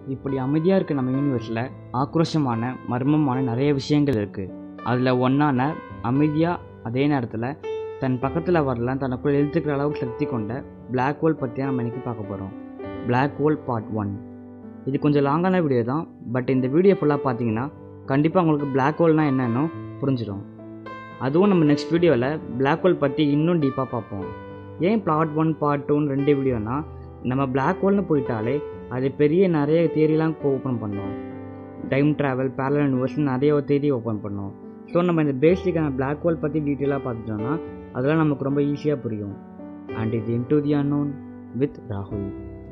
இப்படி அமைதியாக இருக்க நம்ம யூனிவர்ஸில் ஆக்ரோஷமான மர்மமான நிறைய விஷயங்கள் இருக்குது அதில் ஒன்றான அமைதியாக அதே நேரத்தில் தன் பக்கத்தில் வரலாம் தனக்குள்ள இழுத்துக்கிற அளவுக்கு சக்தி கொண்ட Black ஹோல் பற்றி தான் நம்ம இன்றைக்கி பார்க்க போகிறோம் Black ஹோல் பார்ட் ஒன் இது கொஞ்சம் லாங்கான வீடியோ தான் பட் இந்த வீடியோ ஃபுல்லாக பார்த்தீங்கன்னா கண்டிப்பாக உங்களுக்கு Black ஹோல்னால் என்னன்னு புரிஞ்சிடும் அதுவும் நம்ம நெக்ஸ்ட் வீடியோவில் Black ஹோல் பற்றி இன்னும் டீப்பாக பார்ப்போம் ஏன் பார்ட் ஒன் பார்ட் டூன்னு ரெண்டு வீடியோனா நம்ம Black ஹோல்னு போயிட்டாலே அது பெரிய நிறைய தியரிலாம் ஓப்பன் பண்ணோம் டைம் ட்ராவல் பேரல் யூனிவர்ஸ் நிறைய தேதி ஓப்பன் பண்ணோம் ஸோ நம்ம இந்த பேசிக்கான Black ஹோல் பற்றி டீட்டெயிலாக பார்த்துட்டோம்னா அதெல்லாம் நமக்கு ரொம்ப ஈஸியாக புரியும் அண்ட் இது இன்டு தி அன்னோன் வித் ராகுல்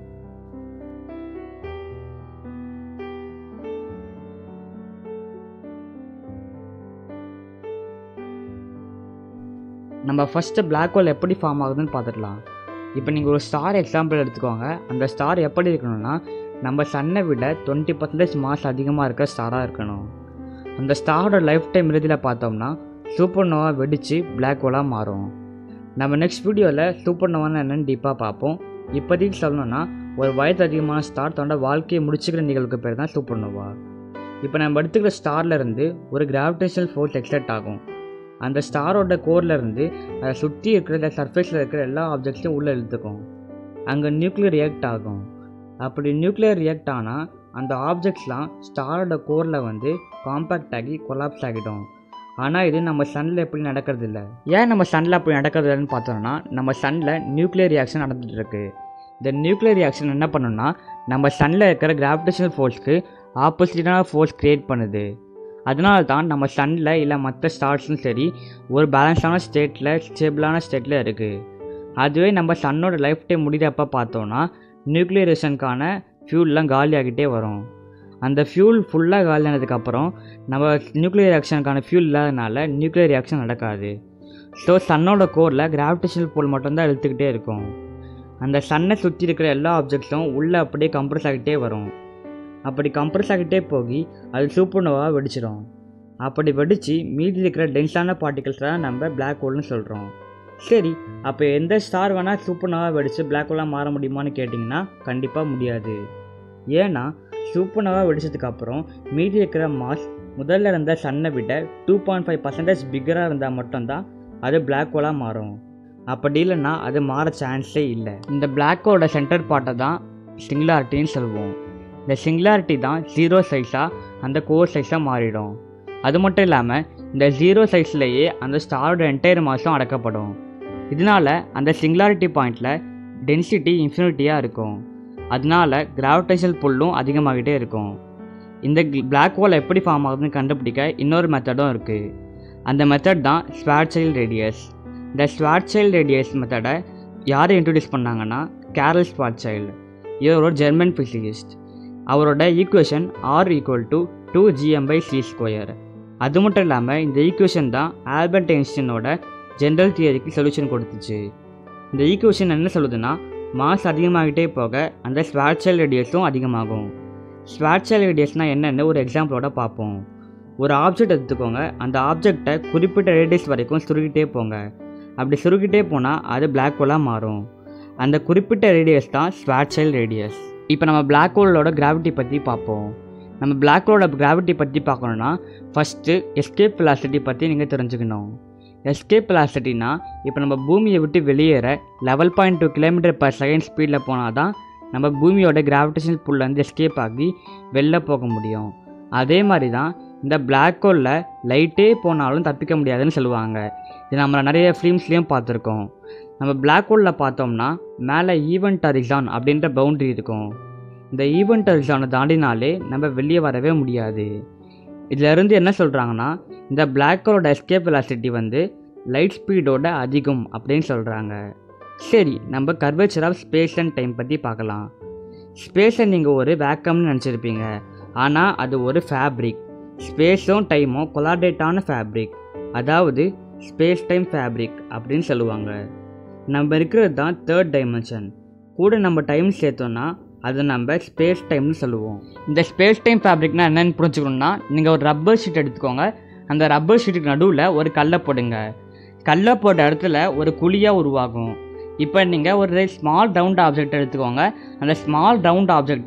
நம்ம ஃபஸ்ட்டு Black ஹோல் எப்படி ஃபார்ம் ஆகுதுன்னு பார்த்துடலாம் இப்போ நீங்கள் ஒரு ஸ்டார் எக்ஸாம்பிள் எடுத்துக்கோங்க அந்த ஸ்டார் எப்படி இருக்கணும்னா நம்ம சன்னை விட டுவெண்ட்டி பர்சன்டேஜ் மாஸ் அதிகமாக இருக்க ஸ்டாராக இருக்கணும் அந்த ஸ்டாரோட லைஃப் டைம் இறுதியில் பார்த்தோம்னா சூப்பர் நோவா வெடித்து Black ஹோலாக மாறும் நம்ம நெக்ஸ்ட் வீடியோவில் சூப்பர் நோவான்னு என்னென்னு டீப்பாக பார்ப்போம் இப்போதைக்கு சொல்லணும்னா ஒரு வயது அதிகமான ஸ்டார் தன்னோட வாழ்க்கையை முடிச்சுக்கிற நிகழ்வுக்கு பேர் தான் சூப்பர் நோவா இப்போ நம்ம எடுத்துக்கிற ஸ்டார்ல இருந்து ஒரு கிராவிடேஷனல் ஃபோர்ஸ் எக்ஸைட் ஆகும் அந்த ஸ்டாரோட கோர்ல இருந்து அதை சுற்றி இருக்கிற இல்லை சர்ஃபேஸில் இருக்கிற எல்லா ஆப்ஜெக்ட்ஸையும் உள்ளே இழுத்துக்கும் அங்கே நியூக்ளியர் ரியாக்ட் ஆகும் அப்படி நியூக்ளியர் ரியாக்ட் ஆனால் அந்த ஆப்ஜெக்ட்ஸ்லாம் ஸ்டாரோட கோரில் வந்து காம்பேக்ட் ஆகி கொலாப்ஸ் ஆகிடும் ஆனால் இது நம்ம சன்னில் எப்படி நடக்கிறது இல்லை ஏன் நம்ம சன்னில் அப்படி நடக்கிறது இல்லைன்னு பார்த்தோம்னா நம்ம சன்னில் நியூக்ளியர் ரியாக்ஷன் நடந்துட்டு இருக்கு இந்த நியூக்ளியர் ரியாக்ஷன் என்ன பண்ணுன்னா நம்ம சன்னில் இருக்கிற கிராவிடேஷனல் ஃபோர்ஸ்க்கு ஆப்போசிட்டான ஃபோர்ஸ் க்ரியேட் பண்ணுது அதனால தான் நம்ம சன்னில் இல்லை மற்ற ஸ்டார்ஸும் சரி ஒரு பேலன்ஸான ஸ்டேட்டில் ஸ்டேபிளான ஸ்டேட்டில் இருக்குது அதுவே நம்ம சன்னோட லைஃப் டைம் முடிகிறப்ப பார்த்தோன்னா நியூக்ளியரேஷனுக்கான ஃபியூல்லாம் காலி ஆகிட்டே வரும் அந்த ஃபியூல் ஃபுல்லாக காலியானதுக்கப்புறம் நம்ம நியூக்ளியர் ரியாக்ஷனுக்கான ஃபியூல் இல்லாதனால நியூக்ளியர் ரியாக்ஷன் நடக்காது ஸோ சன்னோட கோரில் கிராவிடேஷனல் போல் மட்டும்தான் இழுத்துக்கிட்டே இருக்கும் அந்த சன்னை சுற்றி இருக்கிற எல்லா ஆப்ஜெக்ட்ஸும் உள்ளே அப்படியே கம்ப்ரஸ் ஆகிட்டே வரும் அப்படி கம்ப்ரஸ் ஆகிட்டே போய் அது சூப்பர்னோவாக வெடிச்சிடும் அப்படி வெடித்து மீதி இருக்கிற டென்ஸான பார்ட்டிகல்ஸ் தான் நம்ம Black ஹோல்னு சொல்கிறோம் சரி அப்போ எந்த ஸ்டார் வேணால் சூப்பர்னோவாக வெடித்து Black ஹோலாக மாற முடியுமான்னு கேட்டிங்கன்னா கண்டிப்பாக முடியாது ஏன்னா சூப்பர்னோவாக வெடிச்சதுக்கப்புறம் மீதி இருக்கிற மாஸ் முதல்ல இருந்த சன்னை விட டூ பாயிண்ட் ஃபைவ் பர்சன்டேஜ் பிக்கராக இருந்தால் மட்டும்தான் அது Black ஹோலாக மாறும் அப்படி இல்லைன்னா அது மாற சான்ஸே இல்லை இந்த Black ஹோலோட சென்டர் பார்ட்டை தான் சிங்குலாரிட்டின்னு சொல்லுவோம் இந்த சிங்குலாரிட்டி தான் ஜீரோ சைஸாக அந்த கோர் சைஸாக மாறிடும் அது மட்டும் இல்லாமல் இந்த ஜீரோ சைஸ்லேயே அந்த ஸ்டாரோட என்டையர் மாஸும் அடக்கப்படும் இதனால அந்த சிங்குலாரிட்டி பாயிண்டில் டென்சிட்டி இன்ஃபினிட்டியாக இருக்கும் அதனால கிராவிடேஷனல் புல்லும் அதிகமாகிட்டே இருக்கும் இந்த Black ஹோல் எப்படி ஃபார்ம் ஆகுதுன்னு கண்டுபிடிக்க இன்னொரு மெத்தடும் இருக்குது அந்த மெத்தட் தான் ஸ்வாட்சைல் ரேடியஸ் இந்த ஸ்வாட்சைல் ரேடியஸ் மெத்தடை யார் இன்ட்ரடியூஸ் பண்ணாங்கன்னா கேரல் ஸ்வாட்சைல்டு இவர் ஒரு ஜெர்மன் ஃபிசிசிஸ்ட் அவரோட equation R equal to two GM by C square அது மட்டும் இல்லாமல் இந்த ஈக்குவேஷன் தான் ஆல்பர்ட் ஐன்ஸ்டீனோட ஜென்ரல் தியரிக்கு சொல்யூஷன் கொடுத்துச்சு இந்த ஈக்குவேஷன் என்ன சொல்லுதுன்னா மாஸ் அதிகமாகிட்டே போக அந்த ஸ்வாட்சல் ரேடியஸும் அதிகமாகும் ஸ்வாட்சல் ரேடியஸ்னால் என்னென்னு ஒரு எக்ஸாம்பிளோட பார்ப்போம் ஒரு ஆப்ஜெக்ட் எடுத்துக்கோங்க அந்த ஆப்ஜெக்டை குறிப்பிட்ட ரேடியஸ் வரைக்கும் சுருக்கிட்டே போங்க அப்படி சுருக்கிட்டே போனால் அது Black ஹோலாக மாறும் அந்த குறிப்பிட்ட ரேடியஸ் தான் ஸ்வாட்சைல் ரேடியஸ் இப்போ நம்ம Black ஹோலோட கிராவிட்டி பற்றி பார்ப்போம் நம்ம Black ஹோலோட கிராவிட்டி பற்றி பார்க்கணுன்னா ஃபஸ்ட்டு எஸ்கேப் வெலாசிட்டி பற்றி நீங்கள் தெரிஞ்சுக்கணும் எஸ்கேப் வெலாசிட்டினா இப்போ நம்ம பூமியை விட்டு வெளியேற eleven point two kilometre per second ஸ்பீடில் போனால் தான் நம்ம பூமியோட கிராவிடேஷனல் புல்லேருந்து எஸ்கேப் ஆகி வெளில போக முடியும் அதே மாதிரி தான் இந்த Black ஹோலில் லைட்டே போனாலும் தப்பிக்க முடியாதுன்னு சொல்லுவாங்க இது நம்ம நிறைய ஃபிலிம்ஸ்லேயும் பார்த்துருக்கோம் நம்ம Black ஹோலில் பார்த்தோம்னா மேலே ஈவெண்ட் ஹரிசான் அப்படின்ற பவுண்டரி இருக்கும் இந்த ஈவெண்ட் ஹரிசானை தாண்டினாலே நம்ம வெளியே வரவே முடியாது இதுல இருந்து என்ன சொல்கிறாங்கன்னா இந்த Black ஹோலோட எஸ்கேப் வெலாசிட்டி வந்து லைட் ஸ்பீடோட அதிகம் அப்படின்னு சொல்கிறாங்க சரி நம்ம curvature of space and time பற்றி பார்க்கலாம் ஸ்பேஸை நீங்கள் ஒரு வேக்கம்னு நினச்சிருப்பீங்க ஆனால் அது ஒரு ஃபேப்ரிக் ஸ்பேஸும் டைமும் கொலாடேட்டான ஃபேப்ரிக் அதாவது ஸ்பேஸ் டைம் ஃபேப்ரிக் அப்படின்னு சொல்லுவாங்க நம்ம இருக்கிறது தான் தேர்ட் டைமென்ஷன் கூட நம்ம டைம் சேர்த்தோம்னா அதை நம்ம ஸ்பேஸ் டைம்னு சொல்லுவோம் இந்த ஸ்பேஸ் டைம் ஃபேப்ரிக்னா என்னன்னு புரிஞ்சுக்கணும்னா நீங்கள் ஒரு ரப்பர் ஷீட் எடுத்துக்கோங்க அந்த ரப்பர் ஷீட்டுக்கு நடுவில் ஒரு கல்லை போடுங்க கல்லை போட்ட இடத்துல ஒரு குழியாக உருவாகும் இப்போ நீங்கள் ஒரு ஸ்மால் ரவுண்ட் ஆப்ஜெக்ட் எடுத்துக்கோங்க அந்த ஸ்மால் ரவுண்ட் ஆப்ஜெக்டை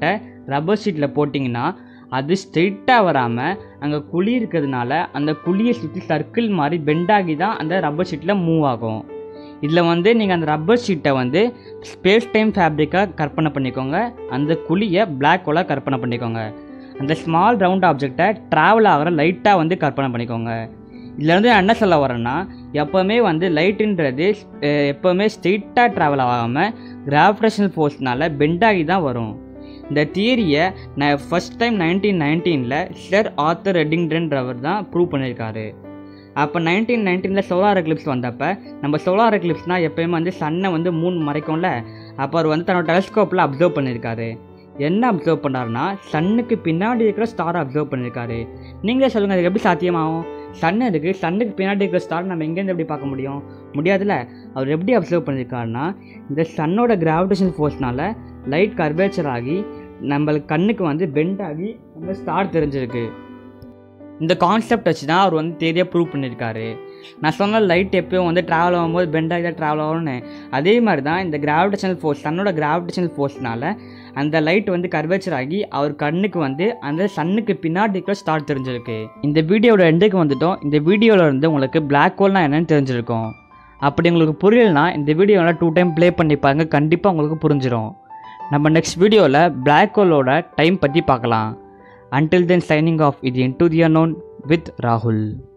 ரப்பர் ஷீட்டில் போட்டிங்கன்னா அது ஸ்ட்ரெயிட்டாக வராமல் அங்கே குழி இருக்கிறதுனால அந்த குழியை சுற்றி சர்க்கிள் மாதிரி பெண்டாகி தான் அந்த ரப்பர் ஷீட்டில் மூவ் ஆகும் இதில் வந்து நீங்கள் அந்த ரப்பர் ஷீட்டை வந்து ஸ்பேஸ் டைம் ஃபேப்ரிக்காக கற்பனை பண்ணிக்கோங்க அந்த குழியை பிளாக் ஹோலாக கற்பனை பண்ணிக்கோங்க அந்த ஸ்மால் ரவுண்ட் ஆப்ஜெக்டை ட்ராவல் ஆகிற லைட்டாக வந்து கற்பனை பண்ணிக்கோங்க இதில் வந்து நான் என்ன சொல்ல வரேன்னா எப்போவுமே வந்து லைட்டுன்றது அஹ், எப்போவுமே ஸ்ட்ரெயிட்டாக ட்ராவல் ஆகாமல் கிராவிடேஷனல் ஃபோர்ஸ்னால பெண்டாகி தான் வரும் இந்த தியரியை நான் ஃபஸ்ட் டைம் நைன்டீன் நைன்டீனில் சர் ஆத்தர் ரெட்டிங்டன்றவர் தான் ப்ரூவ் பண்ணியிருக்காரு அப்போ நைன்டீன் நைன்டீனில் சோலார் எக்லிப்ஸ் வந்தப்போ நம்ம சோலார் எக்லிப்ஸ்னால் எப்பயுமே வந்து சன்னை வந்து மூணு மறைக்கும்ல அப்போ அவர் வந்து தன்னோட டெலஸ்கோப்பில் அப்சர்வ் பண்ணியிருக்காரு என்ன அப்சர்வ் பண்ணாருன்னா சன்னுக்கு பின்னாடி இருக்கிற ஸ்டாரை அப்சர்வ் பண்ணியிருக்காரு நீங்களே சொல்லுங்கள் அது எப்படி சாத்தியமாகும் சன் இருக்குது சன்னுக்கு பின்னாடி இருக்கிற ஸ்டார் நம்ம எங்கேருந்து எப்படி பார்க்க முடியும் முடியாதுல்ல அவர் எப்படி அப்சர்வ் பண்ணியிருக்காருன்னா இந்த சன்னோட கிராவிடேஷன் ஃபோர்ஸ்னால லைட் கர்வேச்சர் ஆகி நம்மளுக்கு கண்ணுக்கு வந்து பெண்ட் ஆகி நம்ம ஸ்டார் தெரிஞ்சிருக்கு இந்த கான்செப்ட் வச்சு தான் அவர் வந்து தேதியாக ப்ரூவ் பண்ணியிருக்காரு நான் சொன்ன லைட் எப்பயும் வந்து ட்ராவல் ஆகும்போது பெண்ட் ஆகி தான் ட்ராவல் ஆகும்னு அதே மாதிரி தான் இந்த கிராவிடேஷனல் ஃபோர்ஸ் சன்னோட கிராவிடேஷனல் ஃபோர்ஸ்னால அந்த லைட் வந்து கர்வேச்சர் ஆகி அவர் கண்ணுக்கு வந்து அந்த சன்னுக்கு பின்னாடி இருக்கிற ஸ்டார் தெரிஞ்சிருக்கு இந்த வீடியோட எண்டுக்கு வந்துட்டோம் இந்த வீடியோவில் இருந்து உங்களுக்கு பிளாக் ஹோல்னா என்னன்னு தெரிஞ்சிருக்கும் அப்படி உங்களுக்கு புரியலனா இந்த வீடியோவில் டூ டைம் ப்ளே பண்ணி பாருங்க கண்டிப்பாக உங்களுக்கு புரிஞ்சிடும் நம்ம நெக்ஸ்ட் வீடியோவில் பிளாக் ஹோலோட டைம் பற்றி பார்க்கலாம் அன்டில் தென் சைனிங் ஆஃப் இது இன்டு தி அனோன் வித் ராகுல்